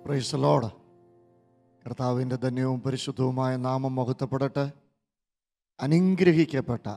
Price load കർത്താവിൻ്റെ ധന്യവും പരിശുദ്ധവുമായ നാമം മഹത്വപ്പെടട്ടെ അനുഗ്രഹിക്കപ്പെട്ട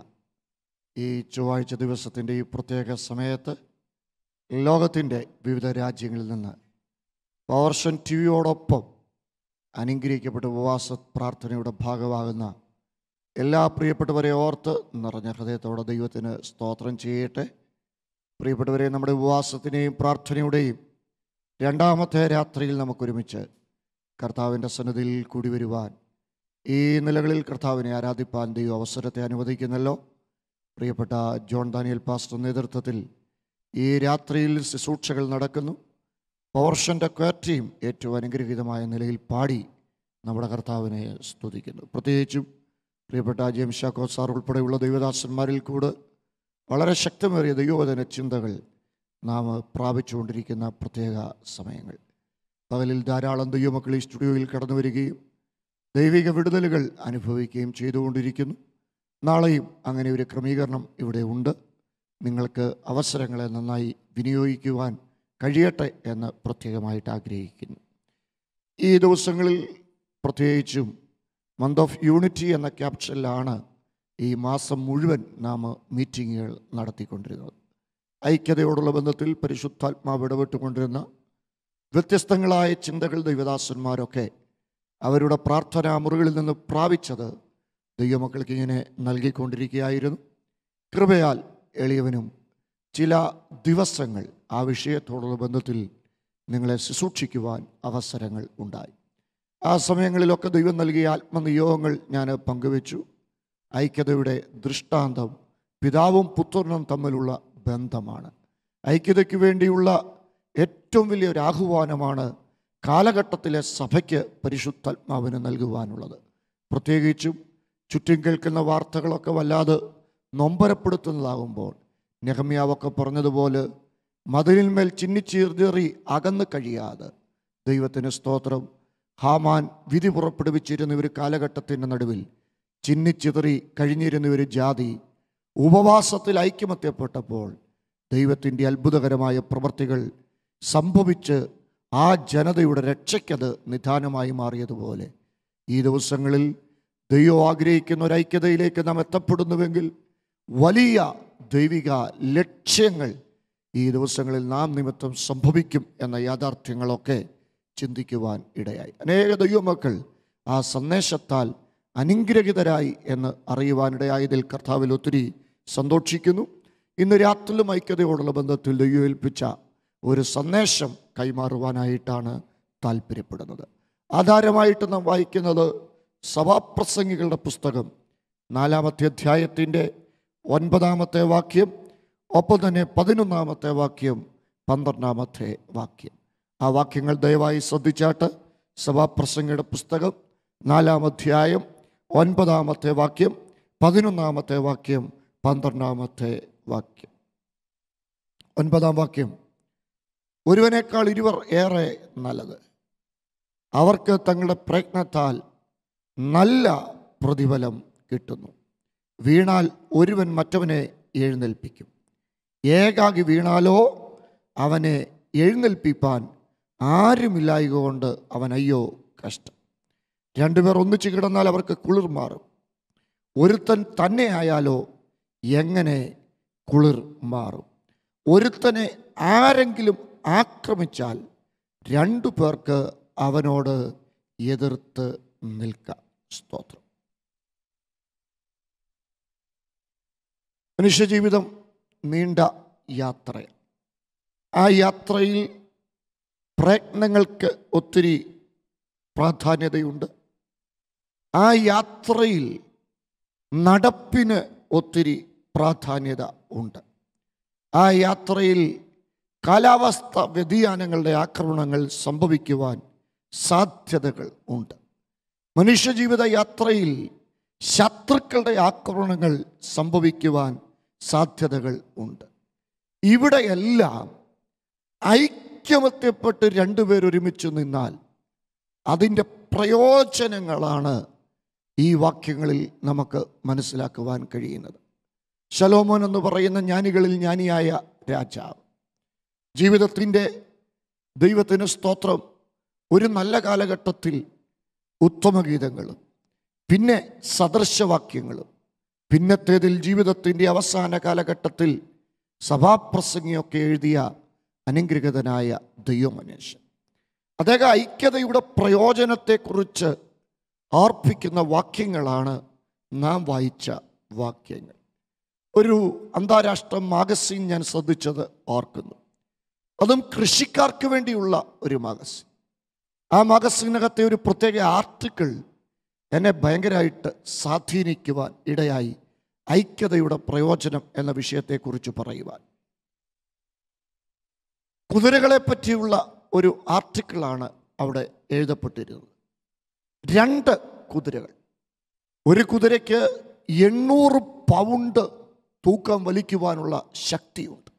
ഈ ചൊവ്വാഴ്ച ദിവസത്തിൻ്റെ ഈ പ്രത്യേക സമയത്ത് ലോകത്തിൻ്റെ വിവിധ രാജ്യങ്ങളിൽ നിന്ന് പവർഷൻ ടി വിയോടൊപ്പം അനുഗ്രഹിക്കപ്പെട്ട ഉപവാസ പ്രാർത്ഥനയുടെ ഭാഗമാകുന്ന എല്ലാ പ്രിയപ്പെട്ടവരെ ഓർത്ത് നിറഞ്ഞ ഹൃദയത്തോടെ ദൈവത്തിന് സ്തോത്രം ചെയ്യട്ടെ പ്രിയപ്പെട്ടവരെ നമ്മുടെ ഉപവാസത്തിനെയും പ്രാർത്ഥനയുടെയും രണ്ടാമത്തെ രാത്രിയിൽ നമുക്കൊരുമിച്ച് കർത്താവിൻ്റെ സന്നദ്ധിയിൽ കൂടി വരുവാൻ ഈ നിലകളിൽ കർത്താവിനെ ആരാധിപ്പാൻ ദൈവം അവസരത്തെ അനുവദിക്കുന്നല്ലോ പ്രിയപ്പെട്ട ജോൺ ദാനിയൽ പാസ്റ്റർ നേതൃത്വത്തിൽ ഈ രാത്രിയിൽ ശുശ്രൂഷകൾ നടക്കുന്നു പവർഷൻ്റെ ക്വാറ്റയും ഏറ്റവും അനുഗ്രഹീതമായ നിലയിൽ പാടി നമ്മുടെ കർത്താവിനെ സ്തുതിക്കുന്നു പ്രത്യേകിച്ചും പ്രിയപ്പെട്ട ജെയിംസ് ഷാക്കോ സാർ ഉൾപ്പെടെയുള്ള ദൈവദാസന്മാരിൽ കൂടെ വളരെ ശക്തമേറിയ ദൈവവചന ചിന്തകൾ നാം പ്രാപിച്ചുകൊണ്ടിരിക്കുന്ന പ്രത്യേക സമയങ്ങൾ പകലിൽ ധാരാളം ദൈവമക്കൾ ഈ സ്റ്റുഡിയോയിൽ കടന്നു വരികയും ദൈവിക വിടുതലുകൾ അനുഭവിക്കുകയും ചെയ്തുകൊണ്ടിരിക്കുന്നു നാളെയും അങ്ങനെ ഒരു ക്രമീകരണം ഇവിടെ ഉണ്ട് നിങ്ങൾക്ക് അവസരങ്ങളെ നന്നായി വിനിയോഗിക്കുവാൻ കഴിയട്ടെ എന്ന് പ്രത്യേകമായിട്ട് ആഗ്രഹിക്കുന്നു ഈ ദിവസങ്ങളിൽ പ്രത്യേകിച്ചും മന്ത് ഓഫ് യൂണിറ്റി എന്ന ക്യാപ്ഷനിലാണ് ഈ മാസം മുഴുവൻ നാം മീറ്റിങ്ങുകൾ നടത്തിക്കൊണ്ടിരുന്നത് ഐക്യതയോടുള്ള ബന്ധത്തിൽ പരിശുദ്ധാത്മാവ് ഇടപെട്ടുകൊണ്ടിരുന്ന വ്യത്യസ്തങ്ങളായ ചിന്തകൾ ദൈവദാസന്മാരൊക്കെ അവരുടെ പ്രാർത്ഥനാ മുറികളിൽ നിന്ന് പ്രാപിച്ചത് ദൈവമക്കൾക്ക് ഇങ്ങനെ നൽകിക്കൊണ്ടിരിക്കുകയായിരുന്നു കൃപയാൽ എളിയവനും ചില ദിവസങ്ങൾ ആ വിഷയത്തോടുള്ള ബന്ധത്തിൽ നിങ്ങളെ ശുശ്രൂഷിക്കുവാൻ അവസരങ്ങൾ ഉണ്ടായി ആ സമയങ്ങളിലൊക്കെ ദൈവം നൽകിയ ആത്മനിയോഗങ്ങൾ ഞാൻ പങ്കുവച്ചു ഐക്യതയുടെ ദൃഷ്ടാന്തം പിതാവും പുത്രനും തമ്മിലുള്ള ബന്ധമാണ് ഐക്യതയ്ക്ക് വേണ്ടിയുള്ള ഏറ്റവും വലിയൊരു ആഹ്വാനമാണ് കാലഘട്ടത്തിലെ സഭയ്ക്ക് പരിശുദ്ധാത്മാവിന് നൽകുവാനുള്ളത് പ്രത്യേകിച്ചും ചുറ്റും കേൾക്കുന്ന വാർത്തകളൊക്കെ വല്ലാതെ നൊമ്പരപ്പെടുത്തുന്നതാകുമ്പോൾ നെഹമ്യാവൊക്കെ പറഞ്ഞതുപോലെ മതിലിന്മേൽ ചിന്നിച്ചീർച്ചേറി അകന്ന് കഴിയാതെ ദൈവത്തിന് സ്തോത്രം ഹാമാൻ വിധി പുറപ്പെടുവിച്ചിരുന്ന ഒരു കാലഘട്ടത്തിൻ്റെ നടുവിൽ ചിന്നിച്ചിതറി കഴിഞ്ഞിരുന്ന ഒരു ജാതി ഉപവാസത്തിൽ ഐക്യമത്യപ്പെട്ടപ്പോൾ ദൈവത്തിൻ്റെ അത്ഭുതകരമായ പ്രവൃത്തികൾ സംഭവിച്ച് ആ ജനതയുടെ രക്ഷയ്ക്കത് നിദാനമായി മാറിയതുപോലെ ഈ ദിവസങ്ങളിൽ ദൈവം ആഗ്രഹിക്കുന്ന ഒരു ഐക്യതയിലേക്ക് നാം എത്തപ്പെടുന്നുവെങ്കിൽ വലിയ ദൈവിക ലക്ഷ്യങ്ങൾ ഈ ദിവസങ്ങളിൽ നാം നിമിത്തം സംഭവിക്കും എന്ന യാഥാർത്ഥ്യങ്ങളൊക്കെ ചിന്തിക്കുവാൻ ഇടയായി അനേക ദൈവമക്കൾ ആ സന്ദേശത്താൽ അനുഗ്രഹിതരായി എന്ന് അറിയുവാനിടയായതിൽ കർത്താവിൽ ഒത്തിരി സന്തോഷിക്കുന്നു ഇന്ന് രാത്രിയിലും ഐക്യതയോടുള്ള ബന്ധത്തിൽ ദൈവം ഏൽപ്പിച്ച ഒരു സന്ദേശം കൈമാറുവാനായിട്ടാണ് താല്പര്യപ്പെടുന്നത് ആധാരമായിട്ട് നാം വായിക്കുന്നത് സഭാപ്രസംഗികളുടെ പുസ്തകം നാലാമത്തെ അധ്യായത്തിൻ്റെ ഒൻപതാമത്തെ വാക്യം ഒപ്പം തന്നെ പതിനൊന്നാമത്തെ വാക്യം പന്ത്രണ്ടാമത്തെ വാക്യം ആ വാക്യങ്ങൾ ദയവായി ശ്രദ്ധിച്ചാട്ട് സഭാപ്രസംഗയുടെ പുസ്തകം നാലാം അധ്യായം ഒൻപതാമത്തെ വാക്യം പതിനൊന്നാമത്തെ വാക്യം പന്ത്രണ്ടാമത്തെ വാക്യം ഒൻപതാം വാക്യം ഒരുവനേക്കാൾ ഇരുവർ ഏറെ നല്ലത് അവർക്ക് തങ്ങളുടെ പ്രയത്നത്താൽ നല്ല പ്രതിഫലം കിട്ടുന്നു വീണാൽ ഒരുവൻ മറ്റവനെ എഴുന്നേൽപ്പിക്കും ഏകാകി വീണാലോ അവനെ എഴുന്നേൽപ്പിപ്പാൻ ആരുമില്ലായക കൊണ്ട് അവൻ അയ്യോ കഷ്ടം രണ്ടുപേർ ഒന്നിച്ച് കിടന്നാൽ അവർക്ക് കുളിർ മാറും ഒരുത്തൻ തന്നെ ആയാലോ എങ്ങനെ കുളിർ മാറും ഒരുത്തനെ ആരെങ്കിലും ആക്രമിച്ചാൽ രണ്ടു പേർക്ക് അവനോട് എതിർത്ത് നിൽക്കാം സ്തോത്രം മനുഷ്യജീവിതം നീണ്ട യാത്രയാണ് ആ യാത്രയിൽ പ്രയത്നങ്ങൾക്ക് ഒത്തിരി പ്രാധാന്യതയുണ്ട് ആ യാത്രയിൽ നടപ്പിന് ഒത്തിരി പ്രാധാന്യത ഉണ്ട് ആ യാത്രയിൽ കാലാവസ്ഥ വ്യതിയാനങ്ങളുടെ ആക്രമണങ്ങൾ സംഭവിക്കുവാൻ സാധ്യതകൾ ഉണ്ട് മനുഷ്യജീവിത യാത്രയിൽ ശത്രുക്കളുടെ ആക്രമണങ്ങൾ സംഭവിക്കുവാൻ സാധ്യതകൾ ഉണ്ട് ഇവിടെയെല്ലാം ഐക്യമത്യപ്പെട്ട് രണ്ടുപേർ ഒരുമിച്ച് നിന്നാൽ അതിൻ്റെ പ്രയോജനങ്ങളാണ് ഈ വാക്യങ്ങളിൽ നമുക്ക് മനസ്സിലാക്കുവാൻ കഴിയുന്നത് ശലോമോൻ എന്ന് പറയുന്ന ജ്ഞാനികളിൽ ജ്ഞാനിയായ രാജാവ് ജീവിതത്തിൻ്റെ ദൈവത്തിന് സ്തോത്രം ഒരു നല്ല കാലഘട്ടത്തിൽ ഉത്തമഗീതങ്ങളും പിന്നെ സദൃശവാക്യങ്ങളും പിന്നത്തേതിൽ ജീവിതത്തിൻ്റെ അവസാന കാലഘട്ടത്തിൽ സഭാപ്രസംഗിയൊക്കെ എഴുതിയ അനുഗ്രഹീതനായ ദൈവമനുഷ്യൻ അദ്ദേഹം ഐക്യതയുടെ പ്രയോജനത്തെക്കുറിച്ച് ആർപ്പിക്കുന്ന വാക്യങ്ങളാണ് നാം വായിച്ച വാക്യങ്ങൾ ഒരു അന്താരാഷ്ട്ര മാഗസിൻ ഞാൻ ശ്രദ്ധിച്ചത് ഓർക്കുന്നു അതും കൃഷിക്കാർക്ക് വേണ്ടിയുള്ള ഒരു മാഗസിൻ ആ മാഗസിനകത്തെ ഒരു പ്രത്യേക ആർട്ടിക്കിൾ എന്നെ ഭയങ്കരമായിട്ട് സ്വാധീനിക്കുവാൻ ഇടയായി ഐക്യതയുടെ പ്രയോജനം എന്ന വിഷയത്തെക്കുറിച്ച് പറയുവാൻ കുതിരകളെ പറ്റിയുള്ള ഒരു ആർട്ടിക്കിളാണ് അവിടെ എഴുതപ്പെട്ടിരുന്നത് രണ്ട് കുതിരകൾ ഒരു കുതിരയ്ക്ക് എണ്ണൂറ് പൗണ്ട് തൂക്കം വലിക്കുവാനുള്ള ശക്തിയുണ്ട്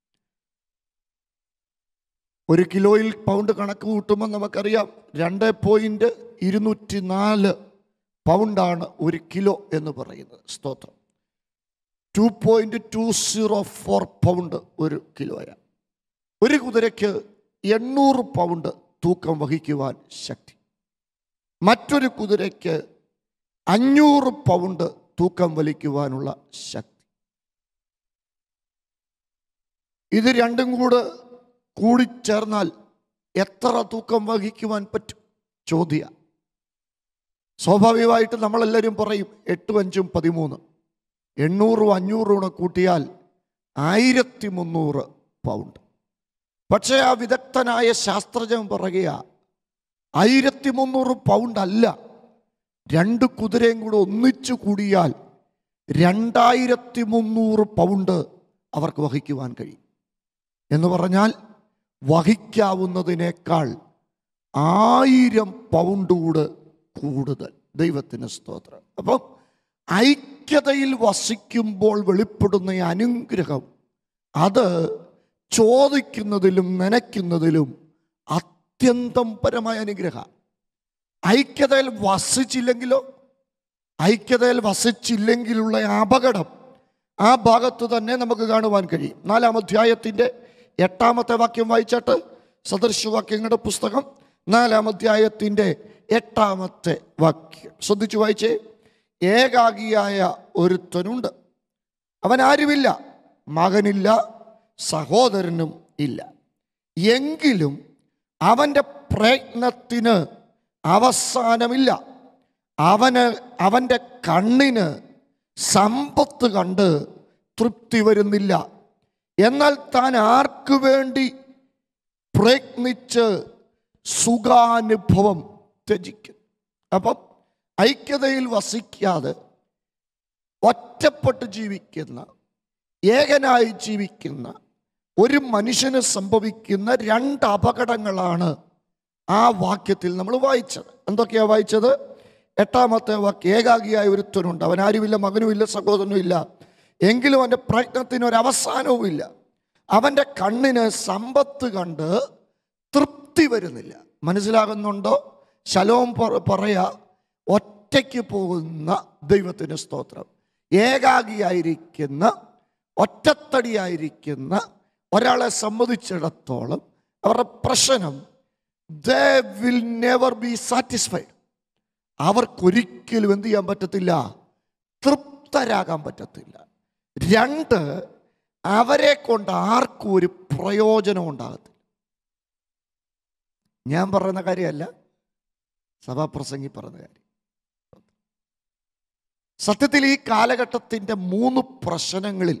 ഒരു കിലോയിൽ പൗണ്ട് കണക്ക് കൂട്ടുമ്പോൾ നമുക്കറിയാം രണ്ട് പോയിന്റ് ഇരുന്നൂറ്റി നാല് പൗണ്ടാണ് ഒരു കിലോ എന്ന് പറയുന്നത് സ്തോത്രം two point two zero four pound ഒരു കിലോയാണ് ഒരു കുതിരയ്ക്ക് എണ്ണൂറ് പൗണ്ട് തൂക്കം വഹിക്കുവാൻ ശക്തി മറ്റൊരു കുതിരയ്ക്ക് അഞ്ഞൂറ് പൗണ്ട് തൂക്കം വലിക്കുവാനുള്ള ശക്തി ഇത് രണ്ടും കൂടെ കൂടിച്ചേർന്നാൽ എത്ര തൂക്കം വഹിക്കുവാൻ പറ്റും ചോദ്യ സ്വാഭാവികമായിട്ട് നമ്മളെല്ലാവരും പറയും എട്ടും അഞ്ചും പതിമൂന്ന് എണ്ണൂറും അഞ്ഞൂറും കൂടെ കൂട്ടിയാൽ ആയിരത്തി മുന്നൂറ് പൗണ്ട് പക്ഷേ ആ വിദഗ്ധനായ ശാസ്ത്രജ്ഞൻ പറയുക ആയിരത്തി മുന്നൂറ് പൗണ്ട് അല്ല രണ്ട് കുതിരയും കൂടെ ഒന്നിച്ചു കൂടിയാൽ രണ്ടായിരത്തി മുന്നൂറ് പൗണ്ട് അവർക്ക് വഹിക്കുവാൻ കഴിയും എന്ന് പറഞ്ഞാൽ വഹിക്കാവുന്നതിനേക്കാൾ ആയിരം പൗണ്ട് കൂടെ കൂടുതൽ ദൈവത്തിന് സ്തോത്രം അപ്പം ഐക്യതയിൽ വസിക്കുമ്പോൾ വെളിപ്പെടുന്ന ഈ അനുഗ്രഹം അത് ചോദിക്കുന്നതിലും നനയ്ക്കുന്നതിലും അത്യന്തം പരമായ അനുഗ്രഹ ഐക്യതയിൽ വസിച്ചില്ലെങ്കിലോ ഐക്യതയിൽ വസിച്ചില്ലെങ്കിലുള്ള അപകടം ആ ഭാഗത്ത് തന്നെ നമുക്ക് കാണുവാൻ കഴിയും നാലാം അധ്യായത്തിൻ്റെ എട്ടാമത്തെ വാക്യം വായിച്ചിട്ട് സദൃശവാക്യങ്ങളുടെ പുസ്തകം നാലാം അധ്യായത്തിൻ്റെ എട്ടാമത്തെ വാക്യം ശ്രദ്ധിച്ചു വായിച്ചേ ഏകാഗിയായ ഒരുത്തനുണ്ട് അവൻ ആരുമില്ല മകനില്ല സഹോദരനും ഇല്ല എങ്കിലും അവൻ്റെ പ്രയത്നത്തിന് അവസാനമില്ല അവന് അവൻ്റെ കണ്ണിന് സമ്പത്ത് കണ്ട് തൃപ്തി വരുന്നില്ല എന്നാൽ താൻ ആർക്കു വേണ്ടി പ്രയത്നിച്ച് സുഖാനുഭവം ത്യജിക്കും അപ്പം ഐക്യതയിൽ വസിക്കാതെ ഒറ്റപ്പെട്ട് ജീവിക്കുന്ന ഏകനായി ജീവിക്കുന്ന ഒരു മനുഷ്യന് സംഭവിക്കുന്ന രണ്ട് അപകടങ്ങളാണ് ആ വാക്യത്തിൽ നമ്മൾ വായിച്ചത് എന്തൊക്കെയാണ് വായിച്ചത് എട്ടാമത്തെ വാക്യം ഏകാഗിയായ ഒരുത്തനുണ്ട് അവൻ ആരുമില്ല മകനുമില്ല സഹോദരനുമില്ല എങ്കിലും അവൻ്റെ പ്രയത്നത്തിന് ഒരു അവസാനവുമില്ല അവൻ്റെ കണ്ണിന് സമ്പത്ത് കണ്ട് തൃപ്തി വരുന്നില്ല മനസ്സിലാകുന്നുണ്ടോ ശലോം പറ- പറയാ ഒറ്റയ്ക്ക് പോകുന്ന ദൈവത്തിന് സ്തോത്രം ഏകാഗിയായിരിക്കുന്ന ഒറ്റത്തടിയായിരിക്കുന്ന ഒരാളെ സംബന്ധിച്ചിടത്തോളം അവരുടെ പ്രശ്നം they will never be satisfied അവർക്കൊരിക്കലും എന്ത് ചെയ്യാൻ പറ്റത്തില്ല തൃപ്തരാകാൻ പറ്റത്തില്ല രണ്ട് അവരെ കൊണ്ട് ആർക്കും ഒരു പ്രയോജനം ഉണ്ടാകത്തില്ല ഞാൻ പറയുന്ന കാര്യമല്ല സഭാപ്രസംഗി പറഞ്ഞ കാര്യം സത്യത്തിൽ ഈ കാലഘട്ടത്തിൻ്റെ മൂന്ന് പ്രശ്നങ്ങളിൽ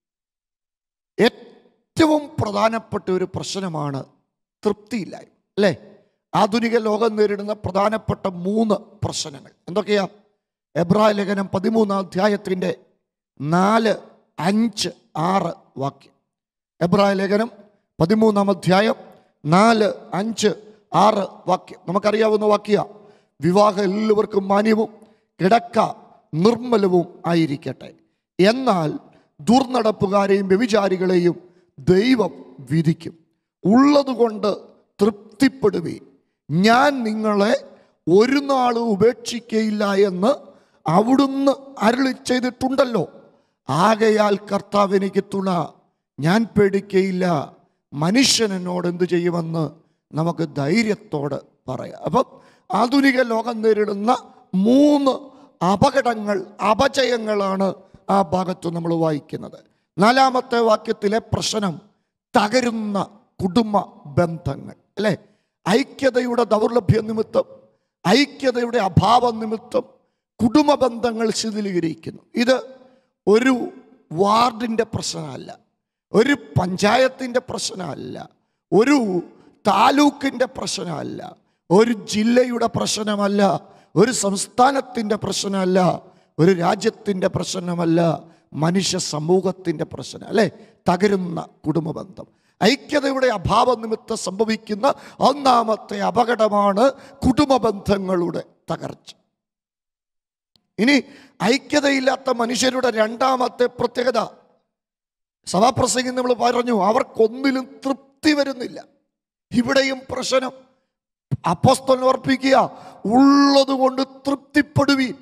ഏറ്റവും പ്രധാനപ്പെട്ട ഒരു പ്രശ്നമാണ് തൃപ്തിയില്ലായ്മ അല്ലേ ആധുനിക ലോകം നേരിടുന്ന പ്രധാനപ്പെട്ട മൂന്ന് പ്രശ്നങ്ങൾ എന്തൊക്കെയാ എബ്രായ ലേഖനം പതിമൂന്നാം അധ്യായത്തിൻ്റെ നാല് അഞ്ച് ആറ് വാക്യം എബ്രായ ലേഖനം പതിമൂന്നാം അധ്യായം നാല് അഞ്ച് ആറ് വാക്യം നമുക്കറിയാവുന്ന വാക്യ വിവാഹം എല്ലാവർക്കും മാന്യവും കിടക്ക നിർമ്മലവും ആയിരിക്കട്ടെ എന്നാൽ ദുർനടപ്പുകാരെയും വ്യഭിചാരികളെയും ദൈവം വിധിക്കും ഉള്ളതുകൊണ്ട് തൃപ്തിപ്പെടുവേ ഞാൻ നിങ്ങളെ ഒരു നാളും ഉപേക്ഷിക്കയില്ല എന്ന് അവിടുന്ന് അരുളി ചെയ്തിട്ടുണ്ടല്ലോ ആകയാൽ കർത്താവ് എനിക്ക് തുണ ഞാൻ പേടിക്കയില്ല മനുഷ്യൻ എന്നോട് എന്തു ചെയ്യുമെന്ന് നമുക്ക് ധൈര്യത്തോടെ പറയാം അപ്പം ആധുനിക ലോകം നേരിടുന്ന മൂന്ന് അപകടങ്ങൾ അപജയങ്ങളാണ് ആ ഭാഗത്ത് നമ്മൾ വായിക്കുന്നത് നാലാമത്തെ വാക്യത്തിലെ പ്രശ്നം തകരുന്ന കുടുംബ ബന്ധങ്ങൾ അല്ലേ ഐക്യതയുടെ ദൗർലഭ്യ നിമിത്തം ഐക്യതയുടെ അഭാവ നിമിത്തം കുടുംബ ബന്ധങ്ങൾ ശിഥിലീകരിക്കുന്നു ഇത് ഒരു വാർഡിൻ്റെ പ്രശ്നമല്ല ഒരു പഞ്ചായത്തിൻ്റെ പ്രശ്നമല്ല ഒരു താലൂക്കിൻ്റെ പ്രശ്നമല്ല ഒരു ജില്ലയുടെ പ്രശ്നമല്ല ഒരു സംസ്ഥാനത്തിൻ്റെ പ്രശ്നമല്ല ഒരു രാജ്യത്തിൻ്റെ പ്രശ്നമല്ല മനുഷ്യ സമൂഹത്തിൻ്റെ പ്രശ്നം അല്ലേ തകരുന്ന കുടുംബ ബന്ധം ഐക്യതയുടെ അഭാവ നിമിത്തം സംഭവിക്കുന്ന ഒന്നാമത്തെ അപകടമാണ് കുടുംബ ബന്ധങ്ങളുടെ തകർച്ച ഇനി ഐക്യതയില്ലാത്ത മനുഷ്യരുടെ രണ്ടാമത്തെ പ്രത്യേകത സഭാപ്രസംഗം നമ്മൾ പറഞ്ഞു അവർക്കൊന്നിലും തൃപ്തി വരുന്നില്ല ഇവിടെയും പ്രശ്നം അപ്പോസ്തലൻ ഓർപ്പിക്കുക ഉള്ളത് കൊണ്ട് തൃപ്തിപ്പെടുവീൻ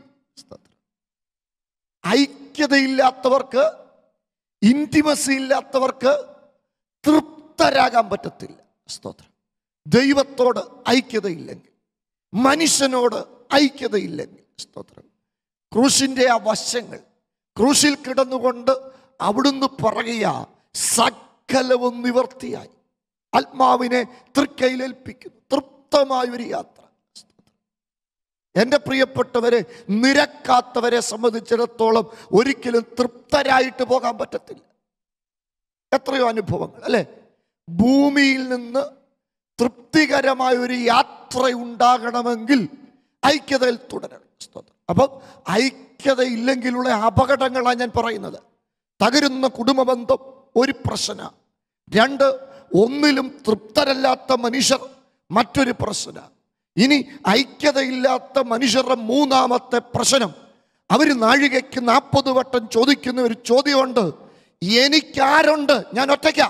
ഐക്യതയില്ലാത്തവർക്ക് ഇൻറ്റിമസി ഇല്ലാത്തവർക്ക് തൃപ്തരാകാൻ പറ്റത്തില്ല സ്തോത്രം ദൈവത്തോട് ഐക്യതയില്ലെങ്കിൽ മനുഷ്യനോട് ഐക്യതയില്ലെങ്കിൽ സ്തോത്രം ക്രൂശിൻ്റെ ആ വശങ്ങൾ ക്രൂശിൽ കിടന്നുകൊണ്ട് അവിടുന്ന് പറയുക സകലവും നിവർത്തിയായി ആത്മാവിനെ തൃക്കൈലേൽപ്പിക്കുന്നു തൃപ്തമായ ഒരു യാത്ര എൻ്റെ പ്രിയപ്പെട്ടവരെ നിരക്കാത്തവരെ സംബന്ധിച്ചിടത്തോളം ഒരിക്കലും തൃപ്തരായിട്ട് പോകാൻ പറ്റത്തില്ല എത്രയോ അനുഭവങ്ങൾ അല്ലെ ഭൂമിയിൽ നിന്ന് തൃപ്തികരമായ ഒരു യാത്ര ഉണ്ടാകണമെങ്കിൽ ഐക്യതയിൽ തുടരണം സ്തോത്രം അപ്പം ഐക്യതയില്ലെങ്കിലുള്ള അപകടങ്ങളാണ് ഞാൻ പറയുന്നത് തകരുന്ന കുടുംബ ബന്ധം ഒരു പ്രശ്ന രണ്ട് ഒന്നിലും തൃപ്തരല്ലാത്ത മനുഷ്യർ മറ്റൊരു പ്രശ്ന ഇനി ഐക്യതയില്ലാത്ത മനുഷ്യരുടെ മൂന്നാമത്തെ പ്രശ്നം അവർ നാഴികയ്ക്ക് നാൽപ്പത് വട്ടം ചോദിക്കുന്ന ഒരു ചോദ്യമുണ്ട് എനിക്കാരുണ്ട് ഞാൻ ഒറ്റയ്ക്ക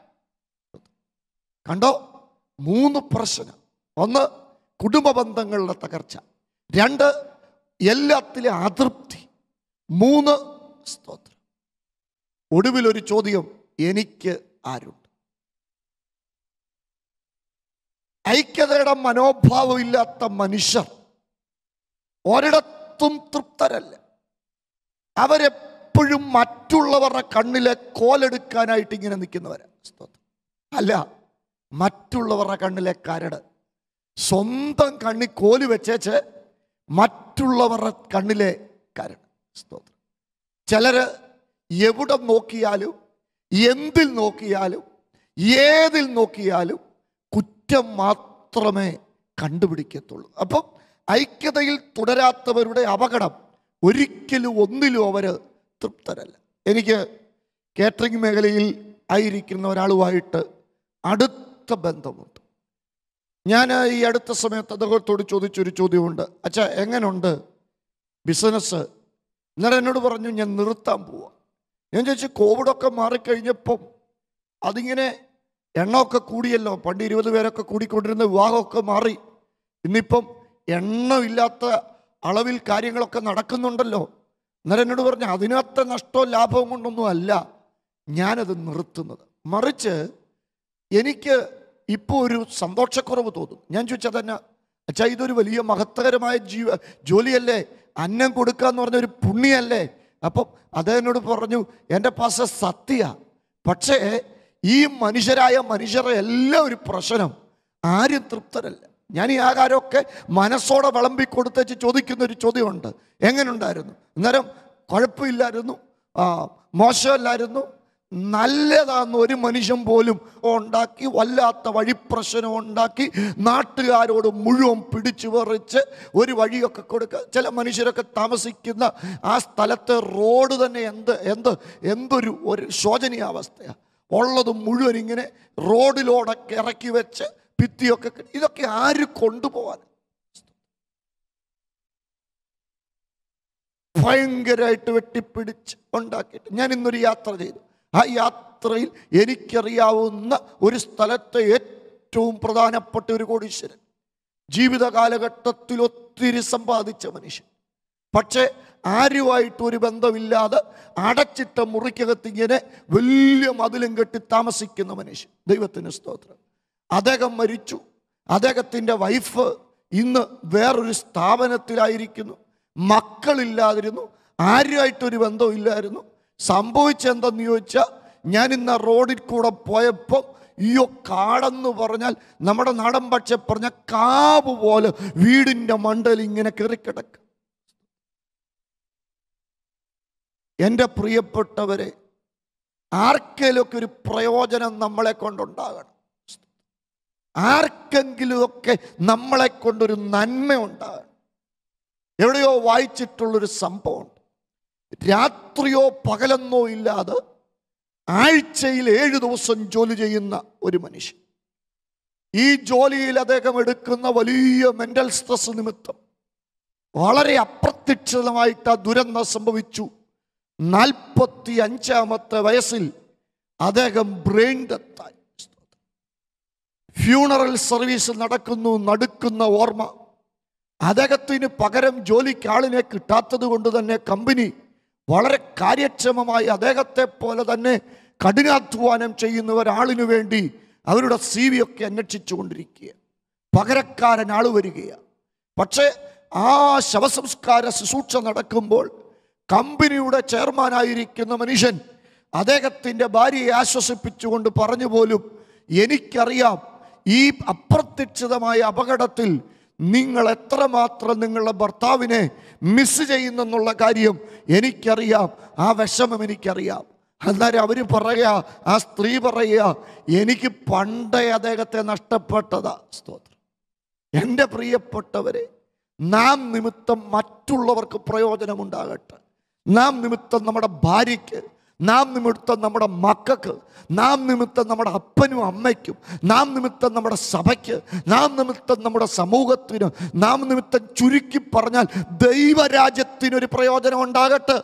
കണ്ടോ മൂന്ന് പ്രശ്നം ഒന്ന് കുടുംബ ബന്ധങ്ങളുടെ തകർച്ച രണ്ട് എല്ലാത്തിലും അതൃപ്തി മൂന്ന് സ്തോത്രം ഒടുവിൽ ഒരു ചോദ്യം എനിക്ക് ആരുണ്ട് ഐക്യതയുടെ മനോഭാവം ഇല്ലാത്ത മനുഷ്യർ ഒരിടത്തും തൃപ്തരല്ല അവരെപ്പോഴും മറ്റുള്ളവരുടെ കണ്ണിലെ കോലെടുക്കാനായിട്ട് ഇങ്ങനെ നിൽക്കുന്നവരാ സ്തോത്രം അല്ല മറ്റുള്ളവരുടെ കണ്ണിലെ കരട് സ്വന്തം കണ്ണി കോല് വെച്ചേച്ച് മറ്റുള്ളവരുടെ കണ്ണിലെ കരട് സ്തോത്രം ചിലര് എവിടെ നോക്കിയാലും എന്തിൽ നോക്കിയാലും ഏതിൽ നോക്കിയാലും കുറ്റം മാത്രമേ കണ്ടുപിടിക്കത്തുള്ളൂ അപ്പം ഐക്യതയിൽ തുടരാത്തവരുടെ അപകടം ഒരിക്കലും ഒന്നിലും അവർ തൃപ്തരല്ല എനിക്ക് കേറ്ററിംഗ് മേഖലയിൽ ആയിരിക്കുന്ന ഒരാളുമായിട്ട് അടുത്ത ബന്ധമുണ്ട് ഞാൻ ഈ അടുത്ത സമയത്ത് അദ്ദേഹത്തോട് ചോദിച്ചൊരു ചോദ്യമുണ്ട് അച്ഛാ എങ്ങനുണ്ട് ബിസിനസ് ഇന്നലെ എന്നോട് പറഞ്ഞു ഞാൻ നിർത്താൻ പോവാ ഞാൻ ചോദിച്ചു കോവിഡൊക്കെ മാറിക്കഴിഞ്ഞപ്പം അതിങ്ങനെ എണ്ണമൊക്കെ കൂടിയല്ലോ പണ്ട് ഇരുപത് പേരൊക്കെ കൂടിക്കൊണ്ടിരുന്ന വിവാഹമൊക്കെ മാറി ഇന്നിപ്പം എണ്ണമില്ലാത്ത അളവിൽ കാര്യങ്ങളൊക്കെ നടക്കുന്നുണ്ടല്ലോ അന്നേരം എന്നോട് പറഞ്ഞു അതിനകത്തെ നഷ്ടവും ലാഭവും കൊണ്ടൊന്നും അല്ല ഞാനത് നിർത്തുന്നത് മറിച്ച് എനിക്ക് ഇപ്പോൾ ഒരു സന്തോഷക്കുറവ് തോന്നും ഞാൻ ചോദിച്ചാൽ തന്നെ അച്ഛാ ഇതൊരു വലിയ മഹത്തകരമായ ജീവ ജോലിയല്ലേ അന്നം കൊടുക്കുക എന്ന് പറഞ്ഞ ഒരു പുണ്യല്ലേ അപ്പം അദ്ദേഹനോട് പറഞ്ഞു എൻ്റെ പാസ സത്യ പക്ഷേ ഈ മനുഷ്യരായ മനുഷ്യരെ എല്ലാം ഒരു പ്രശ്നം ആരും തൃപ്തരല്ല ഞാൻ ഈ ആകാരമൊക്കെ മനസ്സോടെ വിളമ്പി കൊടുത്തേച്ച് ചോദിക്കുന്ന ഒരു ചോദ്യമുണ്ട് എങ്ങനെയുണ്ടായിരുന്നു അന്നേരം കുഴപ്പമില്ലായിരുന്നു ആ മോശമല്ലായിരുന്നു നല്ലതാന്ന് ഒരു മനുഷ്യൻ പോലും ഉണ്ടാക്കി വല്ലാത്ത വഴിപ്രശ്നം ഉണ്ടാക്കി നാട്ടുകാരോട് മുഴുവൻ പിടിച്ചു പറിച്ച് ഒരു വഴിയൊക്കെ കൊടുക്കുക ചില മനുഷ്യരൊക്കെ താമസിക്കുന്ന ആ സ്ഥലത്തെ റോഡ് തന്നെ എന്ത് എന്ത് എന്തൊരു ഒരു ശോചനീയാവസ്ഥയാണ് ഉള്ളത് മുഴുവൻ ഇങ്ങനെ റോഡിലോടൊക്കെ ഇറക്കി വെച്ച് ഭിത്തിയൊക്കെ കെട്ടി- ഇതൊക്കെ ആര് കൊണ്ടുപോകാൻ ഭയങ്കരമായിട്ട് വെട്ടിപ്പിടിച്ച് ഉണ്ടാക്കിയിട്ട് ഞാൻ ഇന്നൊരു യാത്ര ചെയ്തു ആ യാത്രയിൽ എനിക്കറിയാവുന്ന ഒരു സ്ഥലത്തെ ഏറ്റവും പ്രധാനപ്പെട്ട ഒരു കോടീശ്വരൻ ജീവിത കാലഘട്ടത്തിൽ ഒത്തിരി സമ്പാദിച്ച മനുഷ്യൻ പക്ഷേ ആരുമായിട്ട് ഒരു ബന്ധമില്ലാതെ അടച്ചിട്ട മുറിക്കകത്ത് ഇങ്ങനെ വലിയ മതിലും കെട്ടി താമസിക്കുന്ന മനുഷ്യൻ ദൈവത്തിന് സ്തോത്രം അദ്ദേഹം മരിച്ചു അദ്ദേഹത്തിൻ്റെ വൈഫ് ഇന്ന് വേറൊരു സ്ഥാപനത്തിലായിരിക്കുന്നു മക്കളില്ലാതിരുന്നു ആരുമായിട്ടൊരു ബന്ധമില്ലായിരുന്നു സംഭവിച്ചെന്തെന്ന് ചോദിച്ചാൽ ഞാൻ ഇന്ന് റോഡിൽ കൂടെ പോയപ്പോൾ അയ്യോ കാടെന്ന് പറഞ്ഞാൽ നമ്മുടെ നാടൻ പക്ഷെ പറഞ്ഞ കാവ് പോലെ വീടിൻ്റെ മണ്ടയിൽ ഇങ്ങനെ കയറിക്കിടക്കുക എൻ്റെ പ്രിയപ്പെട്ടവരെ ആർക്കെങ്കിലുമൊക്കെ ഒരു പ്രയോജനം നമ്മളെ കൊണ്ടുണ്ടാകണം ആർക്കെങ്കിലുമൊക്കെ നമ്മളെ കൊണ്ടൊരു നന്മ ഉണ്ടാകണം എവിടെയോ വായിച്ചിട്ടുള്ളൊരു സംഭവമുണ്ട് രാത്രിയോ പകലെന്നോ ഇല്ലാതെ ആഴ്ചയിൽ ഏഴ് ദിവസം ജോലി ചെയ്യുന്ന ഒരു മനുഷ്യൻ ഈ ജോലിയിൽ അദ്ദേഹം എടുക്കുന്ന വലിയ മെന്റൽ സ്ട്രെസ് നിമിത്തം വളരെ അപ്രത്യക്ഷിതമായിട്ട് ആ ദുരന്തം സംഭവിച്ചു നാൽപ്പത്തി അഞ്ചാമത്തെ വയസ്സിൽ അദ്ദേഹം ബ്രെയിൻ ഡെത്തായി ഫ്യൂണറൽ സർവീസ് നടക്കുന്നു നടുക്കുന്ന ഓർമ്മ അദ്ദേഹത്തിന് പകരം ജോലിക്ക് ആളിനെ കിട്ടാത്തത് കൊണ്ട് തന്നെ കമ്പനി വളരെ കാര്യക്ഷമമായി അദ്ദേഹത്തെ പോലെ തന്നെ കഠിനാധ്വാനം ചെയ്യുന്ന ഒരാളിനു വേണ്ടി അവരുടെ സി വി ഒക്കെ അന്വേഷിച്ചു കൊണ്ടിരിക്കുക പകരക്കാരൻ ആൾ വരികയാണ് പക്ഷേ ആ ശവസംസ്കാര ശുശ്രൂഷ നടക്കുമ്പോൾ കമ്പനിയുടെ ചെയർമാനായിരിക്കുന്ന മനുഷ്യൻ അദ്ദേഹത്തിൻ്റെ ഭാര്യയെ ആശ്വസിപ്പിച്ചുകൊണ്ട് പറഞ്ഞു പോലും എനിക്കറിയാം ഈ അപ്രത്യക്ഷിതമായ അപകടത്തിൽ നിങ്ങൾ എത്രമാത്രം നിങ്ങളുടെ ഭർത്താവിനെ മിസ് ചെയ്യുന്നെന്നുള്ള കാര്യം എനിക്കറിയാം ആ വിഷമം എനിക്കറിയാം അന്നേരം അവർ പറയുക ആ സ്ത്രീ പറയുക എനിക്ക് പണ്ടേ അദ്ദേഹത്തെ നഷ്ടപ്പെട്ടതാ സ്തോത്രം എൻ്റെ പ്രിയപ്പെട്ടവരെ നാം നിമിത്തം മറ്റുള്ളവർക്ക് പ്രയോജനമുണ്ടാകട്ടെ നാം നിമിത്തം നമ്മുടെ ഭാര്യയ്ക്ക് നാം നിമിത്തം നമ്മുടെ മക്കൾക്ക് നാം നിമിത്തം നമ്മുടെ അപ്പനും അമ്മയ്ക്കും നാം നിമിത്തം നമ്മുടെ സഭയ്ക്ക് നാം നിമിത്തം നമ്മുടെ സമൂഹത്തിന് നാം നിമിത്തം ചുരുക്കി പറഞ്ഞാൽ ദൈവരാജ്യത്തിനൊരു പ്രയോജനം ഉണ്ടാകട്ടെ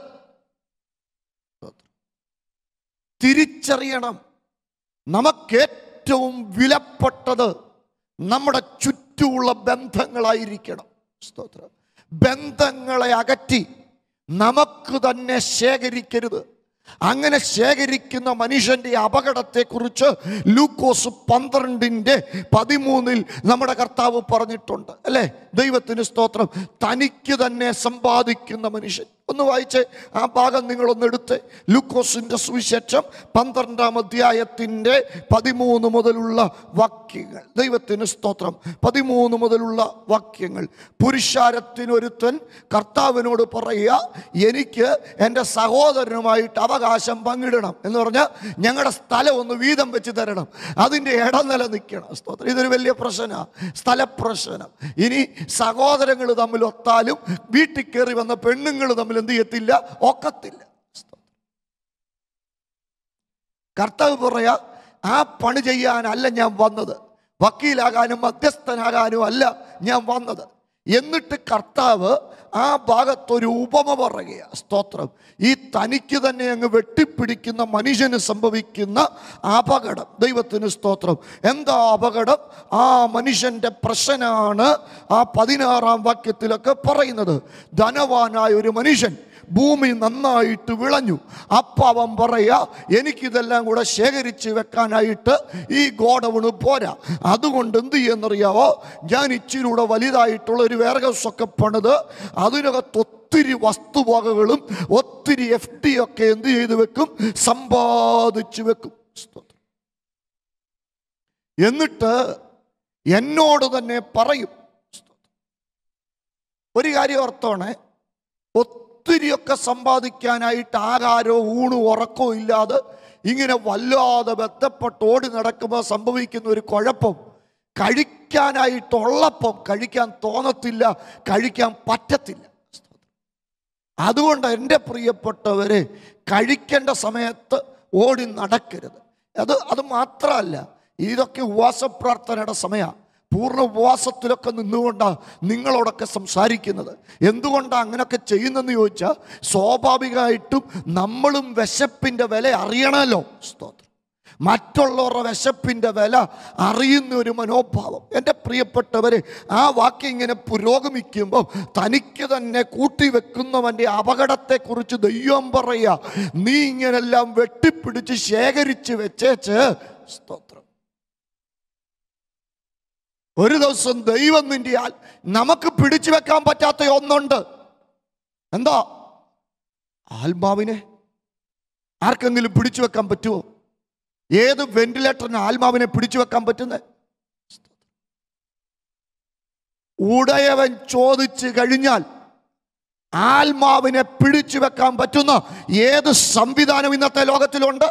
തിരിച്ചറിയണം നമുക്കേറ്റവും വിലപ്പെട്ടത് നമ്മുടെ ചുറ്റുമുള്ള ബന്ധങ്ങളായിരിക്കണം സ്തോത്രം ബന്ധങ്ങളെ അകറ്റി നമുക്ക് തന്നെ ശേഖരിക്കരുത് അങ്ങനെ ശേഖരിക്കുന്ന മനുഷ്യന്റെ അപകടത്തെക്കുറിച്ച് ലൂക്കോസ് പന്ത്രണ്ടിൻ്റെ പതിമൂന്നിൽ നമ്മുടെ കർത്താവ് പറഞ്ഞിട്ടുണ്ട് അല്ലേ ദൈവത്തിന് സ്തോത്രം തനിക്ക് തന്നെ സമ്പാദിക്കുന്ന മനുഷ്യൻ ഒന്ന് വായിച്ച് ആ ഭാഗം നിങ്ങളൊന്ന് എടുത്ത് ലൂക്കോസിൻ്റെ സുവിശേഷം പന്ത്രണ്ടാം അധ്യായത്തിൻ്റെ പതിമൂന്ന് മുതലുള്ള വാക്യങ്ങൾ ദൈവത്തിന് സ്തോത്രം പതിമൂന്ന് മുതലുള്ള വാക്യങ്ങൾ പുരുഷാരത്തിനൊരുത്തൻ കർത്താവിനോട് പറയുക എനിക്ക് എൻ്റെ സഹോദരനുമായിട്ട് അവകാശം പങ്കിടണം എന്ന് പറഞ്ഞാൽ ഞങ്ങളുടെ സ്ഥലം ഒന്ന് വീതം വെച്ച് തരണം അതിൻ്റെ ഇടനില നിൽക്കണം സ്തോത്രം ഇതൊരു വലിയ പ്രശ്നമാണ് സ്ഥലപ്രശ്നം ഇനി സഹോദരങ്ങൾ തമ്മിൽ ഒത്താലും വീട്ടിൽ കയറി വന്ന പെണ്ണുങ്ങൾ തമ്മിൽ എന്ത് ചെയ്യത്തില്ല ഒക്കത്തില്ല കർത്താവ് പറയാ ആ പണി ചെയ്യാനല്ല ഞാൻ വന്നത് വക്കീലാകാനും മധ്യസ്ഥനാകാനും അല്ല ഞാൻ വന്നത് എന്നിട്ട് കർത്താവ് ആ ഭാഗത്തൊരു ഉപമ പറയുക സ്തോത്രം ഈ തനിക്ക് തന്നെ അങ്ങ് വെട്ടിപ്പിടിക്കുന്ന മനുഷ്യന് സംഭവിക്കുന്ന അപകടം ദൈവത്തിന് സ്തോത്രം എന്താ അപകടം ആ മനുഷ്യൻ്റെ പ്രശ്നമാണ് ആ പതിനാറാം വാക്യത്തിലൊക്കെ പറയുന്നത് ധനവാനായ ഒരു മനുഷ്യൻ ഭൂമി നന്നായിട്ട് വിളഞ്ഞു അപ്പം അവൻ പറയാ എനിക്കിതെല്ലാം കൂടെ ശേഖരിച്ച് വെക്കാനായിട്ട് ഈ ഗോഡൗണ് പോരാ അതുകൊണ്ട് എന്ത് ചെയ്യുന്നറിയാവോ ഞാൻ ഇച്ചിരൂടെ വലുതായിട്ടുള്ള ഒരു വേർഹൗസൊക്കെ പണിത് അതിനകത്ത് ഒത്തിരി വസ്തുവകകളും ഒത്തിരി എഫ് ഡി ഒക്കെ എന്ത് ചെയ്ത് വെക്കും സമ്പാദിച്ചു വെക്കും സ്തോത്രം. എന്നിട്ട് എന്നോട് തന്നെ പറയും ഒരു കാര്യം ഓർത്തോണേ ഒത്തിരിയൊക്കെ സമ്പാദിക്കാനായിട്ട് ആഹാരവും ഊണും ഉറക്കവും ഇല്ലാതെ ഇങ്ങനെ വല്ലാതെ ബന്ധപ്പെട്ട് ഓടി നടക്കുമ്പോൾ സംഭവിക്കുന്ന ഒരു കുഴപ്പം കഴിക്കാനായിട്ടുള്ളപ്പം കഴിക്കാൻ തോന്നത്തില്ല കഴിക്കാൻ പറ്റത്തില്ല അതുകൊണ്ട് എൻ്റെ പ്രിയപ്പെട്ടവരെ കഴിക്കേണ്ട സമയത്ത് ഓടി നടക്കരുത് അത് അത് മാത്രമല്ല ഇതൊക്കെ ഉപവാസ പ്രാർത്ഥനയുടെ സമയമാണ് പൂർണ്ണ ഉപവാസത്തിലൊക്കെ നിന്നുകൊണ്ടാണ് നിങ്ങളോടൊക്കെ സംസാരിക്കുന്നത് എന്തുകൊണ്ടാണ് അങ്ങനെയൊക്കെ ചെയ്യുന്നതെന്ന് ചോദിച്ചാൽ സ്വാഭാവികമായിട്ടും നമ്മളും വിശപ്പിൻ്റെ വില അറിയണമല്ലോ സ്തോത്രം മറ്റുള്ളവരുടെ വിശപ്പിൻ്റെ വില അറിയുന്ന ഒരു മനോഭാവം എൻ്റെ പ്രിയപ്പെട്ടവരെ ആ വാക്യം ഇങ്ങനെ പുരോഗമിക്കുമ്പോൾ തനിക്ക് തന്നെ കൂട്ടിവെക്കുന്നവൻ്റെ അപകടത്തെക്കുറിച്ച് ദൈവം പറയുക നീ ഇങ്ങനെല്ലാം വെട്ടിപ്പിടിച്ച് ശേഖരിച്ച് വെച്ചേച്ച് സ്തോത്രം ഒരു ദിവസം ദൈവം നിന്റെയാൽ നമുക്ക് പിടിച്ചു വെക്കാൻ പറ്റാത്ത ഒന്നുണ്ട് എന്താ ആത്മാവിനെ ആർക്കെങ്കിലും പിടിച്ചു വെക്കാൻ പറ്റുമോ ഏത് വെന്റിലേറ്ററിന് ആത്മാവിനെ പിടിച്ചു വെക്കാൻ പറ്റുന്നത് ഉടയവൻ ചോദിച്ചു കഴിഞ്ഞാൽ ആത്മാവിനെ പിടിച്ചു വെക്കാൻ പറ്റുന്ന ഏത് സംവിധാനം ഇന്നത്തെ ലോകത്തിലുണ്ട്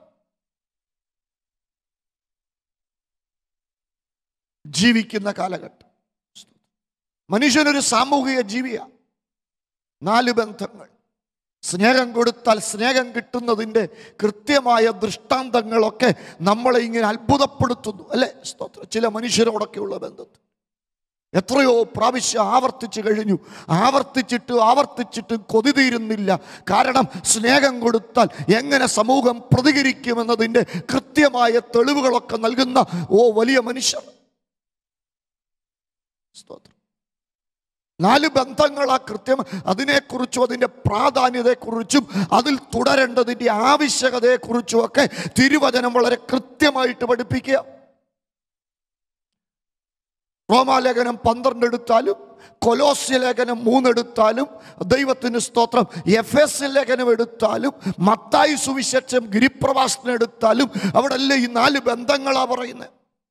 ജീവിക്കുന്ന കാലഘട്ടം മനുഷ്യനൊരു സാമൂഹിക ജീവിയാണ് നാല് ബന്ധങ്ങൾ സ്നേഹം കൊടുത്താൽ സ്നേഹം കിട്ടുന്നതിൻ്റെ കൃത്യമായ ദൃഷ്ടാന്തങ്ങളൊക്കെ നമ്മളെ ഇങ്ങനെ അത്ഭുതപ്പെടുത്തുന്നു അല്ലേ സ്തോത്രം ചില മനുഷ്യരോടൊക്കെയുള്ള ബന്ധത്തിൽ എത്രയോ പ്രാവശ്യം ആവർത്തിച്ചു കഴിഞ്ഞു ആവർത്തിച്ചിട്ട് ആവർത്തിച്ചിട്ട് കൊതി തീരുന്നില്ല കാരണം സ്നേഹം കൊടുത്താൽ എങ്ങനെ സമൂഹം പ്രതികരിക്കുമെന്നതിൻ്റെ കൃത്യമായ തെളിവുകളൊക്കെ നൽകുന്ന ഓ വലിയ മനുഷ്യർ സ്തോത്രം നാല് ബന്ധങ്ങളാ കൃത്യം അതിനെക്കുറിച്ചും അതിൻ്റെ പ്രാധാന്യതയെക്കുറിച്ചും അതിൽ തുടരേണ്ടതിൻ്റെ ആവശ്യകതയെക്കുറിച്ചും ഒക്കെ തിരുവചനം വളരെ കൃത്യമായിട്ട് പഠിപ്പിക്കുക റോമാലേഖനം പന്ത്രണ്ട് എടുത്താലും കൊലോസ്യ ലേഖനം മൂന്നെടുത്താലും ദൈവത്തിന് സ്തോത്രം എഫ് എസ് ലേഖനം എടുത്താലും മത്തായി സുവിശേഷം ഗിരിപ്രവാസനം എടുത്താലും അവിടെ അല്ലേ ഈ നാല് ബന്ധങ്ങളാ പറയുന്നത്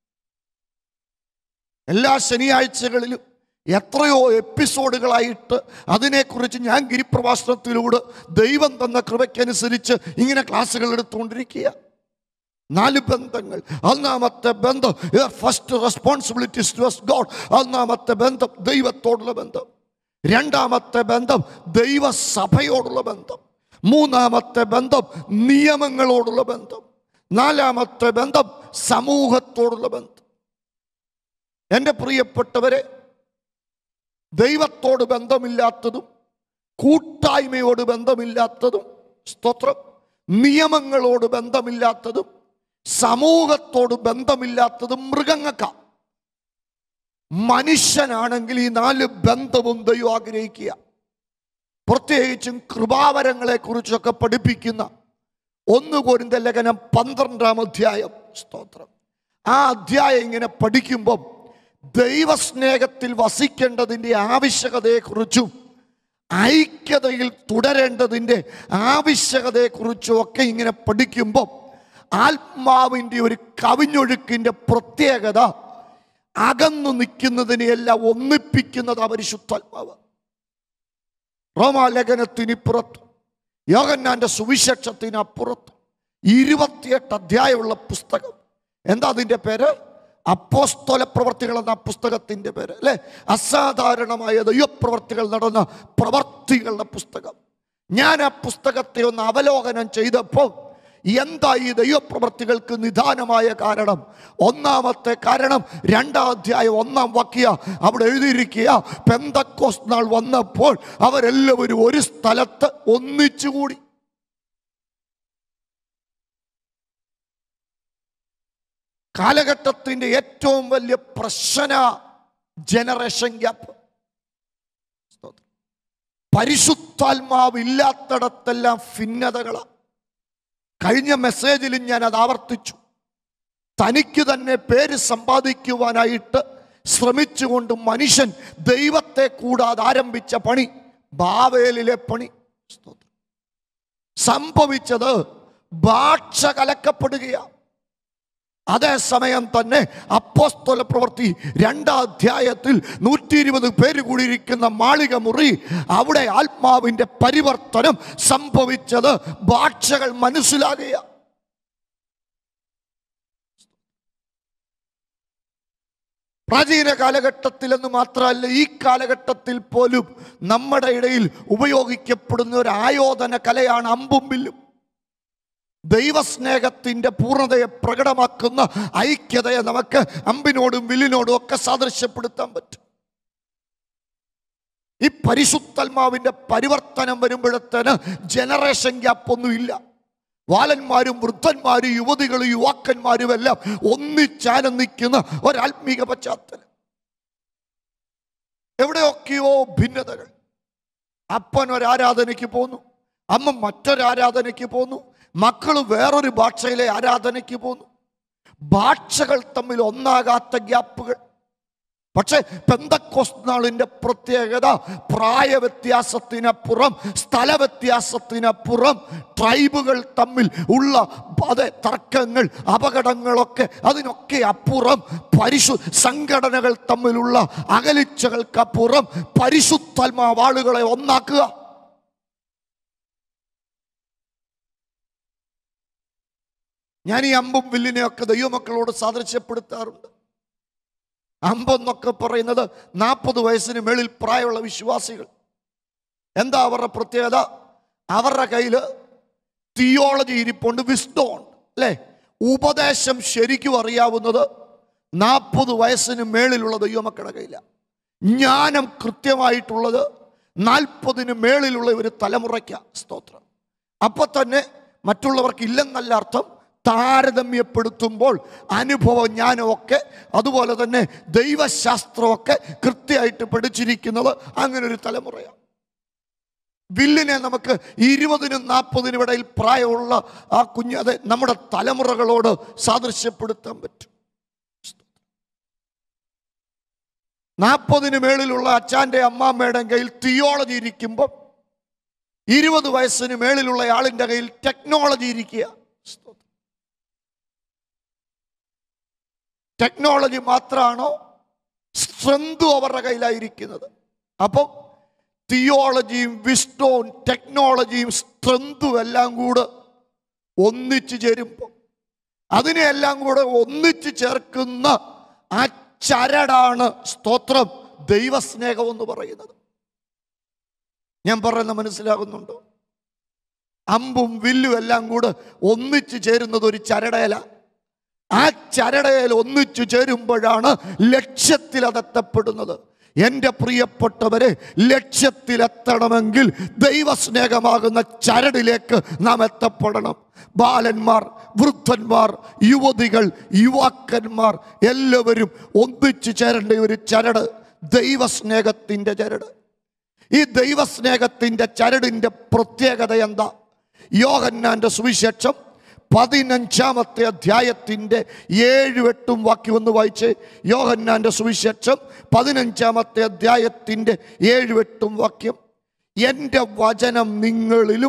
എല്ലാ ശനിയാഴ്ചകളിലും എത്രയോ എപ്പിസോഡുകളായിട്ട് അതിനെക്കുറിച്ച് ഞാൻ ഗിരിപ്രഭാഷണത്തിലൂടെ ദൈവം തന്ന കൃപയ്ക്കനുസരിച്ച് ഇങ്ങനെ ക്ലാസ്സുകൾ എടുത്തുകൊണ്ടിരിക്കുക നാല് ബന്ധങ്ങൾ ഒന്നാമത്തെ ബന്ധം ഫസ്റ്റ് റെസ്പോൺസിബിലിറ്റീസ് ടു ഗോഡ് ഒന്നാമത്തെ ബന്ധം ദൈവത്തോടുള്ള ബന്ധം രണ്ടാമത്തെ ബന്ധം ദൈവസഭയോടുള്ള ബന്ധം മൂന്നാമത്തെ ബന്ധം നിയമങ്ങളോടുള്ള ബന്ധം നാലാമത്തെ ബന്ധം സമൂഹത്തോടുള്ള ബന്ധം എൻ്റെ പ്രിയപ്പെട്ടവരെ ദൈവത്തോട് ബന്ധമില്ലാത്തതും കൂട്ടായ്മയോട് ബന്ധമില്ലാത്തതും സ്തോത്രം നിയമങ്ങളോട് ബന്ധമില്ലാത്തതും സമൂഹത്തോട് ബന്ധമില്ലാത്തതും മൃഗങ്ങൾക്ക മനുഷ്യനാണെങ്കിൽ ഈ നാല് ബന്ധവും ദൈവം ആഗ്രഹിക്കുക പ്രത്യേകിച്ചും കൃപാവരങ്ങളെ കുറിച്ചൊക്കെ പഠിപ്പിക്കുന്ന ഒന്ന് കോരിന്ത ലേഖനം പന്ത്രണ്ടാം അധ്യായം സ്തോത്രം ആ അധ്യായം ഇങ്ങനെ പഠിക്കുമ്പം ദൈവസ്നേഹത്തിൽ വസിക്കേണ്ടതിൻ്റെ ആവശ്യകതയെക്കുറിച്ചും ഐക്യതയിൽ തുടരേണ്ടതിൻ്റെ ആവശ്യകതയെക്കുറിച്ചും ഒക്കെ ഇങ്ങനെ പഠിക്കുമ്പോൾ ആത്മാവിൻ്റെ ഒരു കവിഞ്ഞൊഴുക്കിൻ്റെ പ്രത്യേകത അകന്നു നിൽക്കുന്നതിനെയെല്ലാം ഒന്നിപ്പിക്കുന്നത് ആ പരിശുദ്ധാത്മാവ് റോമാലേഖനത്തിനിപ്പുറത്ത് യോഗന്നാന്റെ സുവിശേഷത്തിനപ്പുറത്ത് ഇരുപത്തിയെട്ട് അധ്യായമുള്ള പുസ്തകം എന്താ അതിൻ്റെ പേര് അപ്പോസ്തോല പ്രവർത്തികൾ എന്ന പുസ്തകത്തിൻ്റെ പേര് അല്ലെ അസാധാരണമായ ദൈവപ്രവർത്തികൾ നടന്ന പ്രവർത്തികളുടെ പുസ്തകം ഞാൻ ആ പുസ്തകത്തെ ഒന്ന് അവലോകനം ചെയ്തപ്പോൾ എന്താ ഈ ദൈവപ്രവർത്തികൾക്ക് നിദാനമായ കാരണം ഒന്നാമത്തെ കാരണം രണ്ടാം അധ്യായം ഒന്നാം വാക്യ അവിടെ എഴുതിയിരിക്കുക പെന്തക്കോസ് നാൾ വന്നപ്പോൾ അവരെല്ലാവരും ഒരു സ്ഥലത്ത് ഒന്നിച്ചുകൂടി കാലഘട്ടത്തിന്റെ ഏറ്റവും വലിയ പ്രശ്ന ജനറേഷൻ ഗ്യാപ്പ് പരിശുദ്ധാത്മാവ് ഇല്ലാത്തടത്തെല്ലാം ഭിന്നതകളാണ് കഴിഞ്ഞ മെസ്സേജിലും ഞാൻ അത് ആവർത്തിച്ചു തനിക്ക് തന്നെ പേര് സമ്പാദിക്കുവാനായിട്ട് ശ്രമിച്ചുകൊണ്ട് മനുഷ്യൻ ദൈവത്തെ കൂടാതെ ആരംഭിച്ച പണി ബാവേലിലെ പണി സ്തോത്രം. സംഭവിച്ചത് ഭാഷ കലക്കപ്പെടുകയാണ് അതേസമയം തന്നെ അപ്പോസ്തല പ്രവൃത്തി രണ്ടാം അധ്യായത്തിൽ നൂറ്റി ഇരുപത് പേര് കൂടിയിരിക്കുന്ന മാളിക മുറി അവിടെ ആത്മാവിന്റെ പരിവർത്തനം സംഭവിച്ചത് ഭാഷകൾ മനസ്സിലാകുക പ്രാചീന കാലഘട്ടത്തിൽ എന്ന് മാത്രമല്ല ഈ കാലഘട്ടത്തിൽ പോലും നമ്മുടെ ഇടയിൽ ഉപയോഗിക്കപ്പെടുന്ന ഒരു ആയോധന കലയാണ് അമ്പും വില്ലും ദൈവസ്നേഹത്തിന്റെ പൂർണ്ണതയെ പ്രകടമാക്കുന്ന ഐക്യതയെ നമുക്ക് അമ്പിനോടും വില്ലിനോടും ഒക്കെ സാദൃശ്യപ്പെടുത്താൻ പറ്റും ഈ പരിശുദ്ധൽമാവിന്റെ പരിവർത്തനം വരുമ്പോഴത്തേന് ജനറേഷൻ ഗ്യാപ്പ് ഒന്നുമില്ല ബാലന്മാരും വൃദ്ധന്മാരും യുവതികളും യുവാക്കന്മാരും എല്ലാം ഒന്നിച്ചാനം നിൽക്കുന്ന ഒരാത്മീക പശ്ചാത്തലം എവിടെയൊക്കെയോ ഭിന്നതകൾ അപ്പൻ ഒരാരാധനയ്ക്ക് പോന്നു അമ്മ മറ്റൊരാരാധനയ്ക്ക് പോന്നു മക്കൾ വേറൊരു ഭാഷയിലെ ആരാധനയ്ക്ക് പോന്നു ഭാഷകൾ തമ്മിൽ ഒന്നാകാത്ത ഗ്യാപ്പുകൾ പക്ഷേ പെന്തക്കോസ് നാളിൻ്റെ പ്രത്യേകത പ്രായവ്യത്യാസത്തിനപ്പുറം സ്ഥലവ്യത്യാസത്തിനപ്പുറം ട്രൈബുകൾ തമ്മിൽ ഉള്ള അതെ തർക്കങ്ങൾ അപകടങ്ങളൊക്കെ അതിനൊക്കെ അപ്പുറം പരിശു സംഘടനകൾ തമ്മിലുള്ള അകലിച്ചകൾക്കപ്പുറം പരിശുദ്ധാത്മാവ് ആളുകളെ ഒന്നാക്കുക ഞാൻ ഈ അമ്പും വില്ലിനെയൊക്കെ ദൈവമക്കളോട് സാദൃശ്യപ്പെടുത്താറുണ്ട് അമ്പെന്നൊക്കെ പറയുന്നത് നാൽപ്പത് വയസ്സിന് മേളിൽ പ്രായമുള്ള വിശ്വാസികൾ എന്താ അവരുടെ പ്രത്യേകത അവരുടെ കയ്യിൽ തിയോളജി ഇരിപ്പുണ്ട് വിസ്ഡോൺ അല്ലേ ഉപദേശം ശരിക്കും അറിയാവുന്നത് നാൽപ്പത് വയസ്സിന് മേളിലുള്ള ദൈവമക്കളുടെ കയ്യിലാണ് ജ്ഞാനം കൃത്യമായിട്ടുള്ളത് നാൽപ്പതിന് മേളിലുള്ള ഒരു തലമുറയ്ക്ക സ്തോത്രം അപ്പൊ തന്നെ മറ്റുള്ളവർക്ക് ഇല്ലെന്നല്ല അർത്ഥം താരതമ്യപ്പെടുത്തുമ്പോൾ അനുഭവ ജ്ഞാനമൊക്കെ അതുപോലെ തന്നെ ദൈവശാസ്ത്രമൊക്കെ കൃത്യമായിട്ട് പഠിച്ചിരിക്കുന്നത് അങ്ങനെ ഒരു തലമുറയാണ് വില്ലിനെ നമുക്ക് ഇരുപതിനും നാൽപ്പതിനും ഇടയിൽ പ്രായമുള്ള ആ കുഞ്ഞ് അതെ നമ്മുടെ തലമുറകളോട് സാദൃശ്യപ്പെടുത്താൻ പറ്റും നാൽപ്പതിന് മേളിലുള്ള അച്ചാൻ്റെ അമ്മാമ്മയുടെ കയ്യിൽ തിയോളജി ഇരിക്കുമ്പോൾ ഇരുപത് വയസ്സിന് മേളിലുള്ള ആളിൻ്റെ കയ്യിൽ ടെക്നോളജി ഇരിക്കുക ടെക്നോളജി മാത്രമാണോ സ്ട്രെങ്തും അവരുടെ കയ്യിലായിരിക്കുന്നത് അപ്പം തിയോളജിയും വിസ്റ്റോൺ ടെക്നോളജിയും സ്ട്രെങ്തും എല്ലാം കൂടെ ഒന്നിച്ചു ചേരുമ്പോൾ അതിനെയെല്ലാം കൂടെ ഒന്നിച്ചു ചേർക്കുന്ന ആ ചരടാണ് സ്തോത്രം ദൈവസ്നേഹം എന്ന് പറയുന്നത് ഞാൻ പറയുന്ന മനസ്സിലാകുന്നുണ്ടോ അമ്പും വില്ലും എല്ലാം കൂടെ ഒന്നിച്ചു ചേരുന്നത് ഒരു ചരടയല ആ ചരടയിൽ ഒന്നിച്ചു ചേരുമ്പോഴാണ് ലക്ഷ്യത്തിൽ അതെത്തപ്പെടുന്നത് എൻ്റെ പ്രിയപ്പെട്ടവരെ ലക്ഷ്യത്തിലെത്തണമെങ്കിൽ ദൈവസ്നേഹമാകുന്ന ചരടിലേക്ക് നാം എത്തപ്പെടണം ബാലന്മാർ വൃദ്ധന്മാർ യുവതികൾ യുവാക്കന്മാർ എല്ലാവരും ഒന്നിച്ചു ചേരേണ്ട ഒരു ചരട് ദൈവസ്നേഹത്തിൻ്റെ ചരട് ഈ ദൈവസ്നേഹത്തിൻ്റെ ചരടിൻ്റെ പ്രത്യേകത എന്താ യോഹന്നാൻ്റെ സുവിശേഷം പതിനഞ്ചാമത്തെ അധ്യായത്തിൻ്റെ ഏഴും എട്ടും വാക്യം ഒന്ന് വായിച്ച് യോഹന്നാൻ്റെ സുവിശേഷം പതിനഞ്ചാമത്തെ അധ്യായത്തിൻ്റെ ഏഴും എട്ടും വാക്യം എൻ്റെ വചനം നിങ്ങളിലും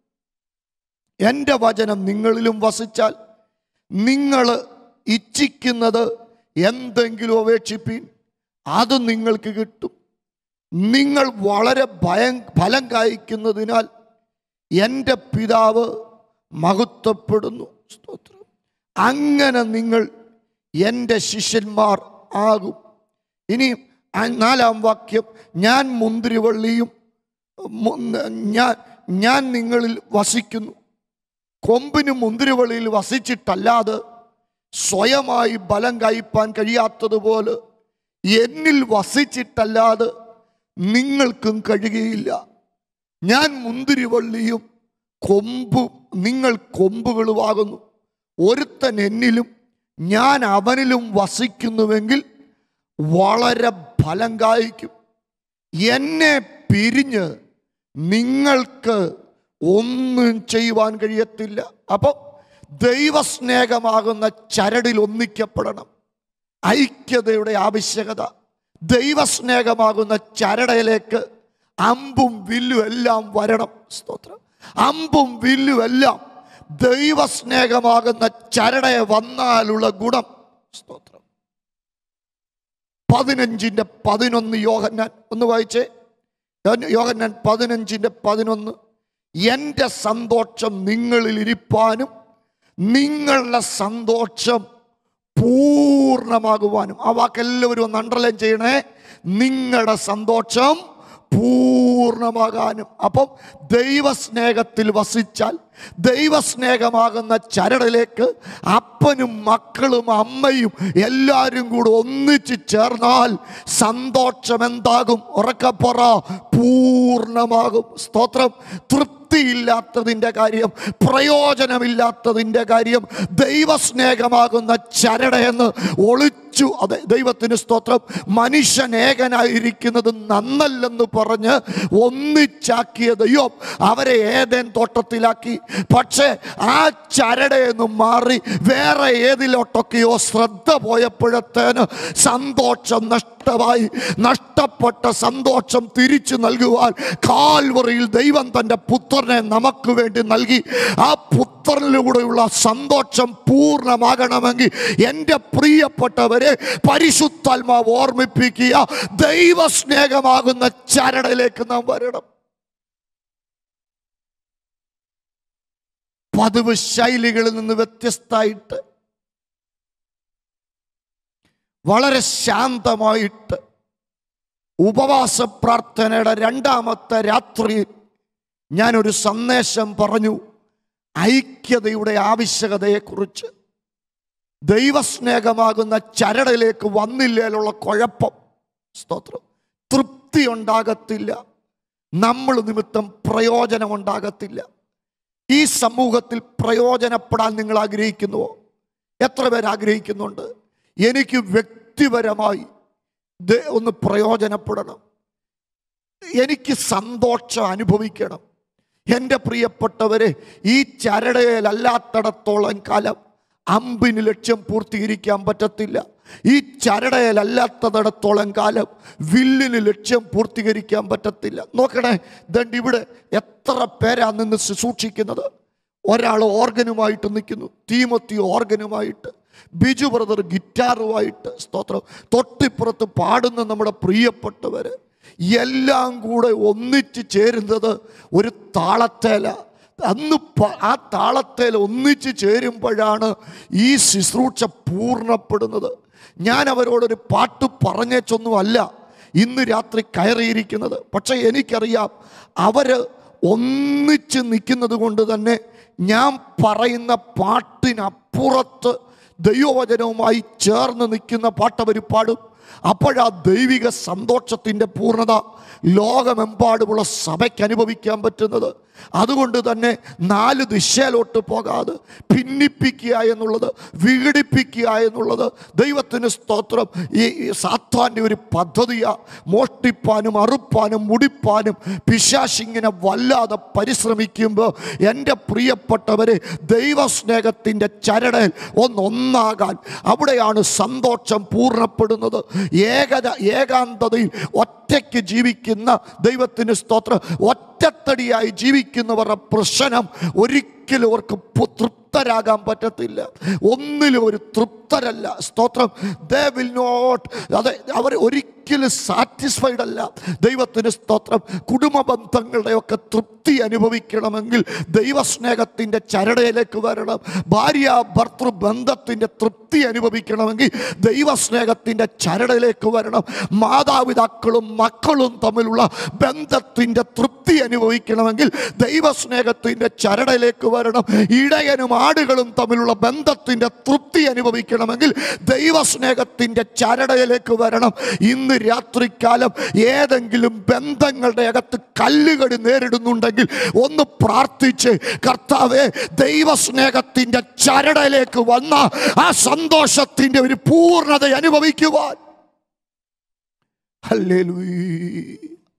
എൻ്റെ വചനം നിങ്ങളിലും വസിച്ചാൽ നിങ്ങൾ ഇച്ഛിക്കുന്നത് എന്തെങ്കിലും അപേക്ഷിപ്പീൻ അത് നിങ്ങൾക്ക് കിട്ടും നിങ്ങൾ വളരെ ഭയം ഫലം കായ്ക്കുന്നതിനാൽ എൻ്റെ പിതാവ് മഹത്വപ്പെടുന്നു സ്തോത്രം അങ്ങനെ നിങ്ങൾ എൻ്റെ ശിഷ്യന്മാർ ആകും ഇനി ആ- നാലാം വാക്യം ഞാൻ മുന്തിരിവള്ളിയും മു- ഞാൻ ഞാൻ നിങ്ങളിൽ വസിക്കുന്നു കൊമ്പിന് മുന്തിരിവള്ളിയിൽ വസിച്ചിട്ടല്ലാതെ സ്വയമായി ബലം കായ്പാൻ കഴിയാത്തതുപോലെ എന്നിൽ വസിച്ചിട്ടല്ലാതെ നിങ്ങൾക്കും കഴിയുകയില്ല ഞാൻ മുന്തിരിവള്ളിയും കൊമ്പും നിങ്ങൾ കൊമ്പുകളുമാകുന്നു ഒരുത്തൻ എന്നിലും ഞാൻ അവനിലും വസിക്കുന്നുവെങ്കിൽ വളരെ ഫലം കായ്ക്കും എന്നെ പിരിഞ്ഞ് നിങ്ങൾക്ക് ഒന്നും ചെയ്യുവാൻ കഴിയത്തില്ല അപ്പം ദൈവസ്നേഹമാകുന്ന ചരടിൽ ഒന്നിക്കപ്പെടണം ഐക്യതയുടെ ആവശ്യകത ദൈവസ്നേഹമാകുന്ന ചരടയിലേക്ക് അമ്പും വില്ലും എല്ലാം വരണം സ്തോത്രം അമ്പും വില്ലും എല്ലാം ദൈവസ്നേഹമാകുന്ന ചരടയെ വന്നാലുള്ള ഗുണം സ്തോത്രം പതിനഞ്ചിന്റെ പതിനൊന്ന് യോഹന്നാൻ ഒന്ന് വായിച്ചേ യോഹന്നാൻ പതിനഞ്ചിന്റെ പതിനൊന്ന് എൻ്റെ സന്തോഷം നിങ്ങളിൽ ഇരിപ്പാനും നിങ്ങളുടെ സന്തോഷം പൂർണ്ണമാകുവാനും ആ വാക്ക് എല്ലാവരും ഒന്ന് അണ്ടർലൈൻ ചെയ്യണേ നിങ്ങളുടെ സന്തോഷം പൂർണ്ണമാകാനും അപ്പം ദൈവസ്നേഹത്തിൽ വസിച്ചാൽ ദൈവസ്നേഹമാകുന്ന ചരടിലേക്ക് അപ്പനും മക്കളും അമ്മയും എല്ലാവരും കൂടെ ഒന്നിച്ച് ചേർന്നാൽ സന്തോഷം എന്താകും ഉറക്കപ്പുറ പൂർണ്ണമാകും സ്തോത്രം തൃപ്തി വൃത്തിയില്ലാത്തതിൻ്റെ കാര്യം പ്രയോജനമില്ലാത്തതിൻ്റെ കാര്യം ദൈവസ്നേഹമാകുന്ന ചരടയെന്ന് ഒളിച്ചു അതെ ദൈവത്തിന് സ്തോത്രം മനുഷ്യൻ ഏകനായിരിക്കുന്നത് നന്നല്ലെന്ന് പറഞ്ഞ് ഒന്നിച്ചാക്കിയ ദൈവം അവരെ ഏതേൻ തോട്ടത്തിലാക്കി പക്ഷേ ആ ചരടയെന്ന് മാറി വേറെ ഏതിലോട്ടൊക്കെയോ ശ്രദ്ധ പോയപ്പോഴത്തേന് സന്തോഷം നഷ്ടമായി നഷ്ടപ്പെട്ട സന്തോഷം തിരിച്ചു നൽകുവാൻ കാൽവറിയിൽ ദൈവം തൻ്റെ പുത്രനെ നമുക്ക് വേണ്ടി നൽകി ആ പുത്രനിലൂടെയുള്ള സന്തോഷം പൂർണ്ണമാകണമെങ്കിൽ എൻ്റെ പ്രിയപ്പെട്ടവരെ പരിശുദ്ധാത്മാവ് ഓർമ്മിപ്പിക്കുക ദൈവസ്നേഹമാകുന്ന ചരടിലേക്ക് നാം വരണം പതിവ് ശൈലികളിൽ നിന്ന് വ്യത്യസ്തമായിട്ട് വളരെ ശാന്തമായിട്ട് ഉപവാസ പ്രാർത്ഥനയുടെ രണ്ടാമത്തെ രാത്രി ഞാനൊരു സന്ദേശം പറഞ്ഞു ഐക്യതയുടെ ആവശ്യകതയെക്കുറിച്ച് ദൈവസ്നേഹമാകുന്ന ചരടിലേക്ക് വന്നില്ലേലുള്ള കുഴപ്പം സ്തോത്രം തൃപ്തി ഉണ്ടാകത്തില്ല നമ്മൾ നിമിത്തം പ്രയോജനമുണ്ടാകത്തില്ല ഈ സമൂഹത്തിൽ പ്രയോജനപ്പെടാൻ നിങ്ങൾ ആഗ്രഹിക്കുന്നുവോ എത്ര പേർ ആഗ്രഹിക്കുന്നുണ്ട് എനിക്ക് വ്യക്തിപരമായി ദേ- ഒന്ന് പ്രയോജനപ്പെടണം എനിക്ക് സന്തോഷം അനുഭവിക്കണം എൻ്റെ പ്രിയപ്പെട്ടവരെ ഈ ചരടയിലല്ലാത്തടത്തോളം കാലം അമ്പിന് ലക്ഷ്യം പൂർത്തീകരിക്കാൻ പറ്റത്തില്ല ഈ ചരടയിലല്ലാത്തടത്തോളം കാലം വില്ലിന് ലക്ഷ്യം പൂർത്തീകരിക്കാൻ പറ്റത്തില്ല നോക്കണേ ദണ്ട് ഇവിടെ എത്ര പേരാ നിന്ന് ശുശ്രൂഷിക്കുന്നത് ഒരാൾ ഓർഗനുമായിട്ട് നിൽക്കുന്നു തീമത്തി ഓർഗനുമായിട്ട് ബിജു ബ്രദർ ഗിറ്റാറുമായിട്ട് സ്തോത്രം തൊട്ടിപ്പുറത്ത് പാടുന്ന നമ്മുടെ പ്രിയപ്പെട്ടവര് എല്ലാം കൂടെ ഒന്നിച്ച് ചേരുന്നത് ഒരു താളത്തേല അന്ന് പ- ആ താളത്തേൽ ഒന്നിച്ച് ചേരുമ്പോഴാണ് ഈ ശുശ്രൂഷ പൂർണ്ണപ്പെടുന്നത് ഞാൻ അവരോടൊരു പാട്ട് പറഞ്ഞേച്ചൊന്നുമല്ല ഇന്ന് രാത്രി കയറിയിരിക്കുന്നത് പക്ഷെ എനിക്കറിയാം അവര് ഒന്നിച്ച് നിൽക്കുന്നത് കൊണ്ട് തന്നെ ഞാൻ പറയുന്ന പാട്ടിനപ്പുറത്ത് ദൈവവചനവുമായി ചേർന്ന് നിൽക്കുന്ന പാട്ടവർ പാടും അപ്പോഴാ ദൈവിക സന്തോഷത്തിൻ്റെ പൂർണ്ണത ലോകമെമ്പാടുമുള്ള സഭയ്ക്ക് അനുഭവിക്കാൻ പറ്റുന്നത് അതുകൊണ്ട് തന്നെ നാല് ദിശയിലോട്ട് പോകാതെ ഭിന്നിപ്പിക്കുക എന്നുള്ളത് വിഘടിപ്പിക്കുക എന്നുള്ളത് ദൈവത്തിന് സ്തോത്രം ഈ ഈ സാത്താൻ്റെ ഒരു പദ്ധതിയാ മോഷ്ടിപ്പാനും അറുപ്പാനും മുടിപ്പാനും പിശാശിങ്ങനെ വല്ലാതെ പരിശ്രമിക്കുമ്പോൾ എൻ്റെ പ്രിയപ്പെട്ടവരെ ദൈവസ്നേഹത്തിൻ്റെ ചരടൽ ഒന്നൊന്നാകാൻ അവിടെയാണ് സന്തോഷം പൂർണ്ണപ്പെടുന്നത് ഏകത ഏകാന്തതയിൽ ഒറ്റയ്ക്ക് ജീവിക്കുന്ന ദൈവത്തിന് സ്തോത്രം ഒറ്റത്തടിയായി ജീവിക്കുന്നവരുടെ പ്രശ്നം ഒരിക്കലും അവർക്ക് പു- തൃപ്തരാകാൻ പറ്റത്തില്ല ഒന്നിലും ഒരു തൃപ്തരല്ല സ്തോത്രം ദേ വിൽ നോട്ട് അതെ അവർ ഒരിക്കലും സാറ്റിസ്ഫൈഡ് അല്ല ദൈവത്തിന് സ്തോത്രം കുടുംബ ബന്ധങ്ങളുടെയൊക്കെ തൃപ്തി അനുഭവിക്കണമെങ്കിൽ ദൈവസ്നേഹത്തിൻ്റെ ചരടയിലേക്ക് വരണം ഭാര്യ ഭർത്തൃ ബന്ധത്തിൻ്റെ തൃപ്തി അനുഭവിക്കണമെങ്കിൽ ദൈവസ്നേഹത്തിൻ്റെ ചരടയിലേക്ക് വരണം മാതാപിതാക്കളും മക്കളും തമ്മിലുള്ള ബന്ധത്തിൻ്റെ തൃപ്തി അനുഭവിക്കണമെങ്കിൽ ദൈവസ്നേഹത്തിൻ്റെ ചരടയിലേക്ക് വരണം ഇടയനും ആടുകളും തമ്മിലുള്ള ബന്ധത്തിൻ്റെ തൃപ്തി അനുഭവിക്കണമെങ്കിൽ ദൈവസ്നേഹത്തിൻ്റെ ചരടയിലേക്ക് വരണം ഇന്ന് രാത്രികാലം ഏതെങ്കിലും ബന്ധങ്ങളുടെ അകത്ത് കല്ലുകടി നേരിടുന്നുണ്ടെങ്കിൽ ഒന്ന് പ്രാർത്ഥിച്ച് കർത്താവെ ദൈവസ്നേഹത്തിൻ്റെ ചരടയിലേക്ക് വന്ന ആ സന്തോഷത്തിൻ്റെ ഒരു പൂർണ്ണത അനുഭവിക്കുവാൻ ഹല്ലേലൂയ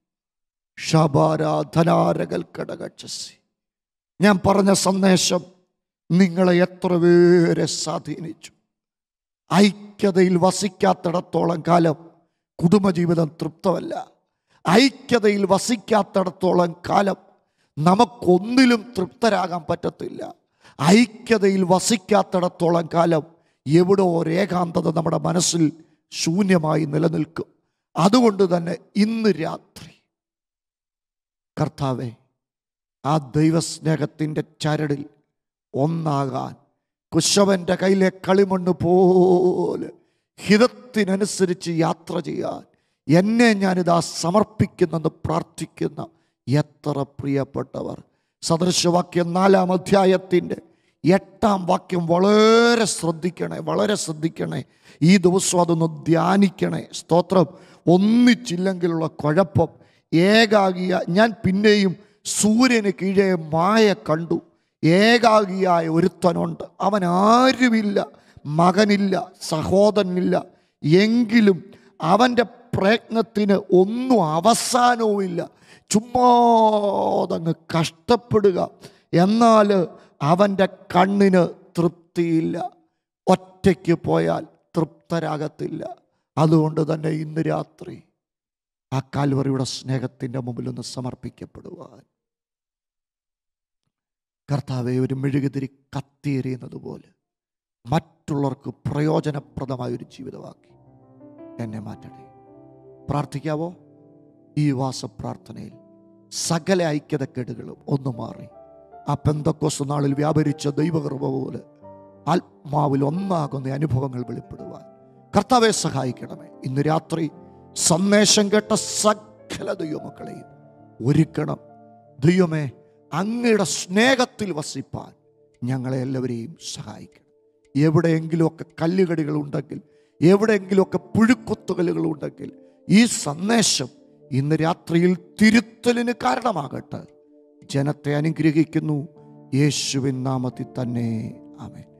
ശബാരാധനാരകൽ കടകച്ചസി ഞാൻ പറഞ്ഞ സന്ദേശം നിങ്ങളെ എത്ര പേരെ സ്വാധീനിച്ചു ഐക്യതയിൽ വസിക്കാത്തിടത്തോളം കാലം കുടുംബജീവിതം തൃപ്തമല്ല ഐക്യതയിൽ വസിക്കാത്തിടത്തോളം കാലം നമുക്കൊന്നിലും തൃപ്തരാകാൻ പറ്റത്തില്ല ഐക്യതയിൽ വസിക്കാത്തിടത്തോളം കാലം എവിടോ ഒരേകാന്തത നമ്മുടെ മനസ്സിൽ ശൂന്യമായി നിലനിൽക്കും അതുകൊണ്ട് തന്നെ ഇന്ന് രാത്രി കർത്താവെ ആ ദൈവസ്നേഹത്തിൻ്റെ ചരടിൽ ഒന്നാകാൻ കുശവൻ്റെ കയ്യിലെ കളിമണ്ണ് പോലെ ഹിതത്തിനനുസരിച്ച് യാത്ര ചെയ്യാൻ എന്നെ ഞാനിതാ സമർപ്പിക്കുന്നെന്ന് പ്രാർത്ഥിക്കുന്ന എത്ര പ്രിയപ്പെട്ടവർ സദൃശവാക്യം നാലാം അധ്യായത്തിൻ്റെ എട്ടാം വാക്യം വളരെ ശ്രദ്ധിക്കണേ വളരെ ശ്രദ്ധിക്കണേ ഈ ദിവസം അതൊന്ന് ധ്യാനിക്കണേ സ്തോത്രം ഒന്നിച്ചില്ലെങ്കിലുള്ള കുഴപ്പം ഏകാകിയ ഞാൻ പിന്നെയും സൂര്യന് കീഴെ മായ കണ്ടു ഏകാഗിയായ ഒരുത്തനുണ്ട് അവൻ ആരുമില്ല മകനില്ല സഹോദരനില്ല എങ്കിലും അവൻ്റെ പ്രയത്നത്തിന് ഒന്നും അവസാനവുമില്ല ചുമ്മാതങ്ങ് കഷ്ടപ്പെടുക എന്നാൽ അവൻ്റെ കണ്ണിന് തൃപ്തിയില്ല ഒറ്റയ്ക്ക് പോയാൽ തൃപ്തരാകത്തില്ല അതുകൊണ്ട് തന്നെ ഇന്ന് രാത്രി ആ കാൽവറിയുടെ സ്നേഹത്തിൻ്റെ മുമ്പിൽ ഒന്ന് സമർപ്പിക്കപ്പെടുവാൻ കർത്താവെ ഒരു മെഴുകുതിരി കത്തിയെറിയുന്നത് പോലെ മറ്റുള്ളവർക്ക് പ്രയോജനപ്രദമായ ഒരു ജീവിതമാക്കി എന്നെ മാറ്റണേ പ്രാർത്ഥിക്കാവോ ഈ വാസ പ്രാർത്ഥനയിൽ സകല ഐക്യതക്കേടുകളും ഒന്ന് മാറി ആ പെന്തക്കോസ് നാളിൽ വ്യാപരിച്ച ദൈവകൃപ പോലെ ആത്മാവിൽ ഒന്നാകുന്ന അനുഭവങ്ങൾ വെളിപ്പെടുവാൻ കർത്താവെ സഹായിക്കണമേ ഇന്ന് രാത്രി സന്ദേശം കേട്ട സകല ദൈവമക്കളെയും ഒരുക്കണം ദൈവമേ അങ്ങയുടെ സ്നേഹത്തിൽ വസിപ്പാൻ ഞങ്ങളെ എല്ലാവരെയും സഹായിക്കണം എവിടെയെങ്കിലുമൊക്കെ കല്ലുകടികൾ ഉണ്ടെങ്കിൽ എവിടെയെങ്കിലുമൊക്കെ പുഴുക്കുത്തുകലുകൾ ഉണ്ടെങ്കിൽ ഈ സന്ദേശം ഇന്ന് രാത്രിയിൽ തിരുത്തലിന് കാരണമാകട്ടെ ജനത്തെ അനുഗ്രഹിക്കുന്നു യേശുവിൻ നാമത്തിൽ തന്നെ ആമേൻ